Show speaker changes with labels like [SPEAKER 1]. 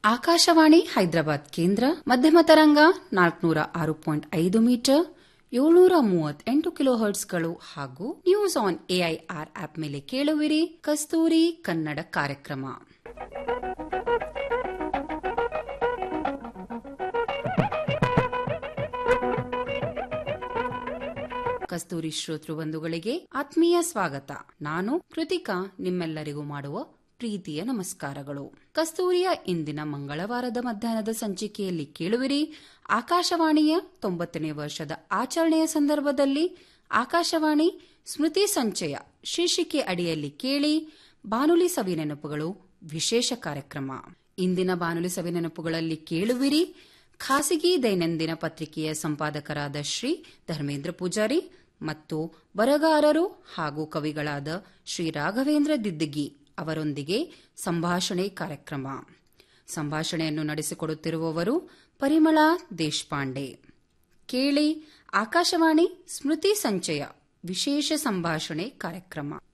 [SPEAKER 1] ಆಕಾಶವಾಣಿ ಹೈದರಾಬಾದ್ ಕೇಂದ್ರ ಮಧ್ಯಮ ತರಂಗ ನಾಲ್ಕನೂರ ಆರು ಪಾಯಿಂಟ್ ಐದು ಮೀಟರ್ ಏಳ್ನೂರ ಮೂವತ್ತೆಂಟು ಕಿಲೋ ಹರ್ಟ್ಸ್ಗಳು ಹಾಗೂ ನ್ಯೂಸ್ ಆನ್ ಎಐಆರ್ ಆಪ್ ಮೇಲೆ ಕೇಳುವಿರಿ ಕಸ್ತೂರಿ ಕನ್ನಡ ಕಾರ್ಯಕ್ರಮ ಕಸ್ತೂರಿ ಶ್ರೋತೃ ಬಂಧುಗಳಿಗೆ ಆತ್ಮೀಯ ಸ್ವಾಗತ ನಾನು ಕೃತಿಕಾ ನಿಮ್ಮೆಲ್ಲರಿಗೂ ಮಾಡುವ ಪ್ರೀತಿಯ ನಮಸ್ಕಾರಗಳು ಕಸ್ತೂರಿಯ ಇಂದಿನ ಮಂಗಳವಾರದ ಮಧ್ಯಾಹ್ನದ ಸಂಚಿಕೆಯಲ್ಲಿ ಕೇಳುವಿರಿ ಆಕಾಶವಾಣಿಯ ತೊಂಬತ್ತನೇ ವರ್ಷದ ಆಚರಣೆಯ ಸಂದರ್ಭದಲ್ಲಿ ಆಕಾಶವಾಣಿ ಸ್ಮೃತಿ ಸಂಚಯ ಶೀರ್ಷಿಕೆ ಅಡಿಯಲ್ಲಿ ಕೇಳಿ ಬಾನುಲಿ ಸವಿನೆನಪುಗಳು ವಿಶೇಷ ಕಾರ್ಯಕ್ರಮ ಇಂದಿನ ಬಾನುಲಿ ಸವಿನೆನಪುಗಳಲ್ಲಿ ಕೇಳುವಿರಿ ಖಾಸಗಿ ದೈನಂದಿನ ಪತ್ರಿಕೆಯ ಸಂಪಾದಕರಾದ ಶ್ರೀ ಧರ್ಮೇಂದ್ರ ಪೂಜಾರಿ ಮತ್ತು ಬರಗಾರರು ಹಾಗೂ ಕವಿಗಳಾದ ಶ್ರೀ ರಾಘವೇಂದ್ರ ದಿದ್ದಗಿ ಅವರೊಂದಿಗೆ ಸಂಭಾಷಣೆ ಕಾರ್ಯಕ್ರಮ ಸಂಭಾಷಣೆಯನ್ನು ನಡೆಸಿಕೊಡುತ್ತಿರುವವರು ಪರಿಮಳಾ ದೇಶಪಾಂಡೆ ಕೇಳಿ ಆಕಾಶವಾಣಿ ಸ್ಮೃತಿ ಸಂಚಯ ವಿಶೇಷ ಸಂಭಾಷಣೆ ಕಾರ್ಯಕ್ರಮ